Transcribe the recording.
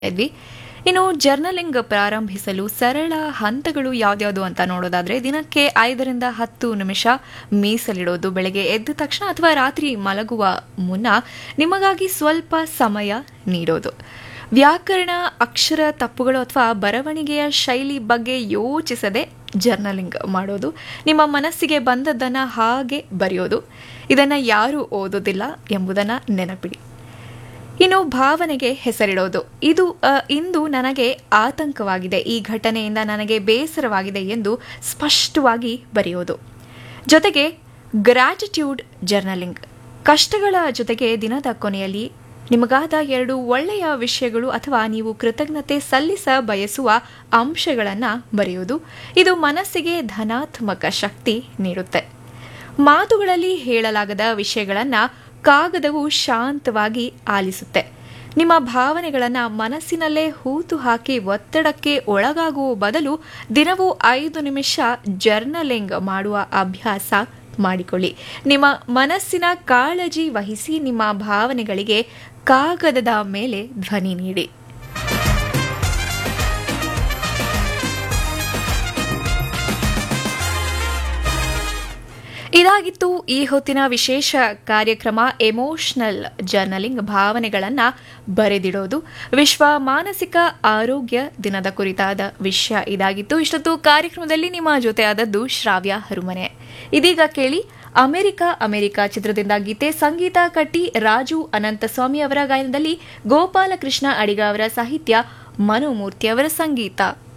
ಇದ್ವಿ ಇನ್ನು ಜರ್ನಲಿಂಗ್ ಪ್ರಾರಂಭಿಸಲು ಸರಳ ಹಂತಗಳು ಯಾವ್ದ್ಯಾವುದು ಅಂತ ನೋಡೋದಾದ್ರೆ ದಿನಕ್ಕೆ ಐದರಿಂದ ಹತ್ತು ನಿಮಿಷ ಮೀಸಲಿಡೋದು ಬೆಳಗ್ಗೆ ಎದ್ದ ತಕ್ಷಣ ಅಥವಾ ರಾತ್ರಿ ಮಲಗುವ ಮುನ್ನ ನಿಮಗಾಗಿ ಸ್ವಲ್ಪ ಸಮಯ ನೀಡೋದು ವ್ಯಾಕರಣ ಅಕ್ಷರ ತಪ್ಪುಗಳು ಅಥವಾ ಬರವಣಿಗೆಯ ಶೈಲಿ ಬಗ್ಗೆ ಯೋಚಿಸದೆ ಜರ್ನಲಿಂಗ್ ಮಾಡೋದು ನಿಮ್ಮ ಮನಸ್ಸಿಗೆ ಬಂದದ್ದನ್ನು ಹಾಗೆ ಬರೆಯೋದು ಇದನ್ನು ಯಾರೂ ಓದೋದಿಲ್ಲ ಎಂಬುದನ್ನು ನೆನಪಿಡಿ ಇನ್ನು ಭಾವನೆಗೆ ಹೆಸರಿಡೋದು ಇದು ಅ, ಇಂದು ನನಗೆ ಆತಂಕವಾಗಿದೆ ಈ ಘಟನೆಯಿಂದ ನನಗೆ ಬೇಸರವಾಗಿದೆ ಎಂದು ಸ್ಪಷ್ಟವಾಗಿ ಬರೆಯೋದು ಜೊತೆಗೆ ಗ್ರಾಟಿಟ್ಯೂಡ್ ಜರ್ನಲಿಂಗ್ ಕಷ್ಟಗಳ ಜೊತೆಗೆ ದಿನದ ಕೊನೆಯಲ್ಲಿ ನಿಮಗಾದ ಎರಡು ಒಳ್ಳೆಯ ವಿಷಯಗಳು ಅಥವಾ ನೀವು ಕೃತಜ್ಞತೆ ಸಲ್ಲಿಸ ಬಯಸುವ ಅಂಶಗಳನ್ನು ಬರೆಯುವುದು ಇದು ಮನಸ್ಸಿಗೆ ಧನಾತ್ಮಕ ಶಕ್ತಿ ನೀಡುತ್ತೆ ಮಾತುಗಳಲ್ಲಿ ಹೇಳಲಾಗದ ವಿಷಯಗಳನ್ನು ಕಾಗದವು ಶಾಂತವಾಗಿ ಆಲಿಸುತ್ತೆ ನಿಮ್ಮ ಭಾವನೆಗಳನ್ನು ಮನಸ್ಸಿನಲ್ಲೇ ಹೂತು ಹಾಕಿ ಒತ್ತಡಕ್ಕೆ ಒಳಗಾಗುವ ಬದಲು ದಿನವೂ ಐದು ನಿಮಿಷ ಜರ್ನಲಿಂಗ್ ಮಾಡುವ ಅಭ್ಯಾಸ ಮಾಡಿಕೊಳ್ಳಿ ನಿಮ್ಮ ಮನಸ್ಸಿನ ಕಾಳಜಿ ವಹಿಸಿ ನಿಮ್ಮ ಭಾವನೆಗಳಿಗೆ ಕಾಗದದ ಮೇಲೆ ಧ್ವನಿ ನೀಡಿ ಇದಾಗಿತ್ತು ಈ ಹೊತ್ತಿನ ವಿಶೇಷ ಕಾರ್ಯಕ್ರಮ ಎಮೋಷನಲ್ ಜರ್ನಲಿಂಗ್ ಭಾವನೆಗಳನ್ನು ಬರೆದಿಡೋದು ವಿಶ್ವ ಮಾನಸಿಕ ಆರೋಗ್ಯ ದಿನದ ಕುರಿತಾದ ವಿಷಯ ಇದಾಗಿತ್ತು ಇಷ್ಟೊತ್ತು ಕಾರ್ಯಕ್ರಮದಲ್ಲಿ ನಿಮ್ಮ ಜೊತೆ ಆದದ್ದು ಶ್ರಾವ್ಯ ಹರುಮನೆ ಇದೀಗ ಕೇಳಿ ಅಮೆರಿಕ ಅಮೆರಿಕ ಚಿತ್ರದಿಂದ ಗೀತೆ ಸಂಗೀತ ಕಟ್ಟಿ ರಾಜು ಅನಂತಸ್ವಾಮಿ ಅವರ ಗಾಯನದಲ್ಲಿ ಗೋಪಾಲಕೃಷ್ಣ ಅಡಿಗ ಅವರ ಸಾಹಿತ್ಯ ಮನೋಮೂರ್ತಿ ಅವರ ಸಂಗೀತ